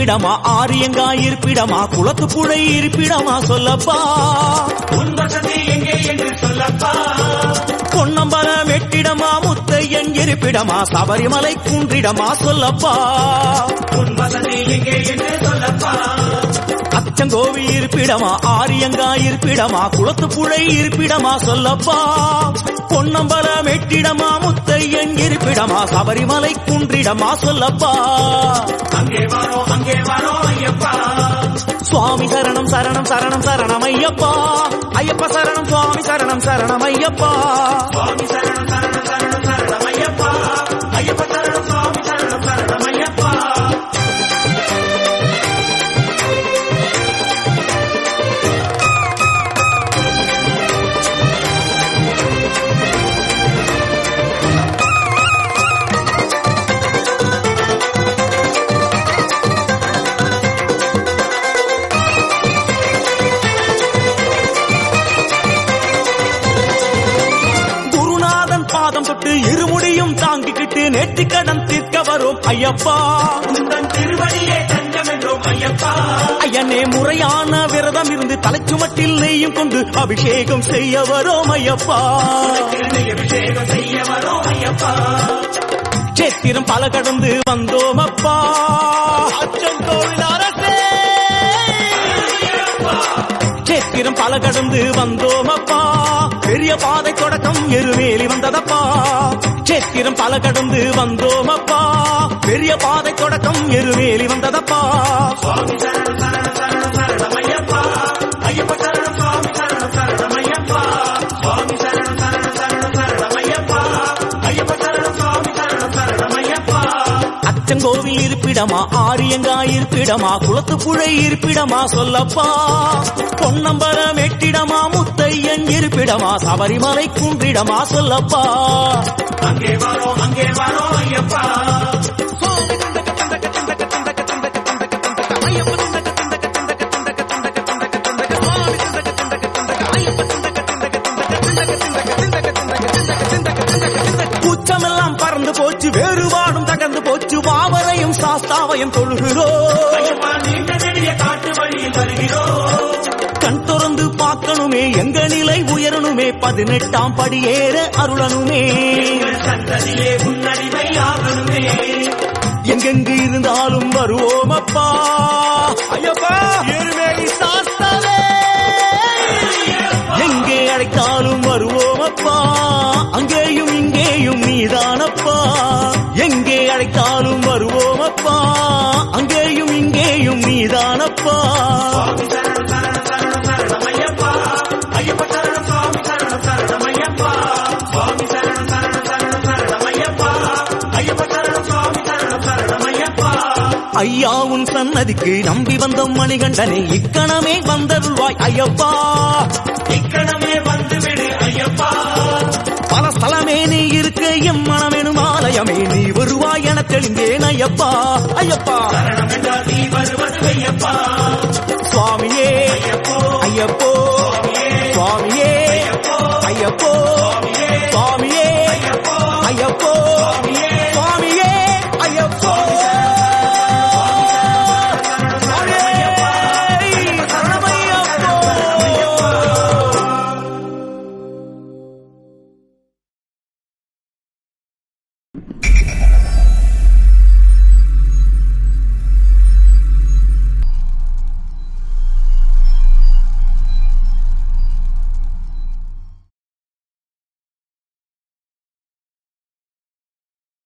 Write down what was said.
இருப்பிடமா ஆரியங்கா இருப்பிடமா குளத்து புழை இருப்பிடமா சொல்லப்பா உன் வசதி எங்கே என்று சொல்லப்பா பொன்னம்பலம் வெட்டிடமா முத்தையன் இருப்பிடமா சபரிமலை குன்றிடமா சொல்லப்பா உன் வசதி எங்கே என்று சொல்லப்பா அச்சங்கோவி இருப்பிடமா ஆரியங்கா இருப்பிடமா குளத்து புழை இருப்பிடமா சொல்லப்பா பொன்னம்பலம் வெட்டிடமா முத்தையன் இருப்பிடமா சபரிமலை குன்றிடமா சொல்லப்பா அங்கே வாரோ அங்கே வாரோ ஐயப்பா சுவாமி சரணம் சரணம் சரணம் சரணம் ஐயப்பா ஐயப்ப சரணம் சுவாமி சரணம் சரணம் ஐயப்பா சுவாமி சரணம் சரணம் சரணம் சரணம் ஐயப்பா ஐயப்ப சரணம் சுவாமி சரணம் சரணம் ஐயப்பா குருநாதன் பாதம் தொட்டு இருமுடியும் தாங்கிக்கிட்டு நெற்றிக்கடன் தீர்க்க வரும் ஐயப்பா உந்தன் திருவடியே தஞ்சம் என்றோம் ஐயப்பா ஐயனே முறையான விரதம் இருந்து தலைச்சுமட்டில் நெய்யும் கொண்டு அபிஷேகம் செய்ய வரோம் ஐயப்பா திருநெய் அபிஷேகம் செய்ய வரோ ஐயப்பா சேத்திரம் பல கடந்து வந்தோம் அப்பா அச்சங்கோவில் அரசே சேத்திரம் பல கடந்து வந்தோம் அப்பா பெரிய பாதை தொடக்கம் எருமேலி வந்ததப்பா சேத்திரம் பல கடந்து வந்தோம் அப்பா பெரிய பாதை தொடக்கம் எருமேலி வந்ததப்பா சுவாமி சரணம் சரணம் சரணம் சரணம் ஐயப்பா ஐயப்ப சரணம் சுவாமி சரணம் சரணம் ஐயப்பா சுவாமி சரணம் சரணம் சரணம் சரணம் ஐயப்பா ஐயப்ப சரணம் சுவாமி சரணம் சரணம் ஐயப்பா அச்சங்கோவில் இருப்பிடமா ஆரியங்கா இருப்பிடமா குளத்து புழை இருப்பிடமா சொல்லப்பா பொன்னம்பலம் எட்டிடமா முத்தையன் இருப்பிடமா சபரிமலை குன்றிடமா சொல்லப்பா அங்கே வாரோ அங்கே வாரோ ஐயப்பா கூச்சமெல்லாம் பறந்து போச்சு வேறுபாடும் தகர்ந்து போச்சு வாவரையும் சாஸ்தாவையும் தொழுகிறோம் ஐயப்பா நீண்ட நெடிய காட்டு வழியில் வருகிறோம் கண் திறந்து பார்க்கணுமே எங்க நிலை உயரணுமே பதினெட்டாம் படியேற அருளணுமே எங்கள் சந்ததியே முன்னடிமை ஆகணுமே எங்கெங்கு இருந்தாலும் வருவோம் அப்பா ஐயப்பா எருமேலி சாஸ்தாவே எங்கே அழைத்தாலும் வருவோம் அப்பா அங்கேயும் இங்கேயும் நீதானப்பா எங்கே அழைத்தாலும் வருவோம் அப்பா அங்கேயும் இங்கேயும் நீதானப்பா சுவாமி சரணம் சரணம் சரணம் சரணம் ஐயப்பா ஐயப்ப சரணம் சுவாமி சரணம் சரணம் ஐயப்பா சுவாமி சரணம் சரணம் சரணம் சரணம் ஐயப்பா ஐயப்ப சரணம் சுவாமி சரணம் சரணம் ஐயப்பா ஐயா உன் சன்னதிக்கு நம்பி வந்த மணிகண்டனே இக்கணமே வந்தருள்வாய் ஐயப்பா இக்கணமே வந்துவிடு ஐயப்பா பல ஸ்தலமே நீ இருக்க எம் மனமெனும் ஆலயமே நீ வருவாய் என தெளிந்தேன் ஐயப்பா ஐயப்பா சரணம் என்றால் நீ வருவது ஐயப்பா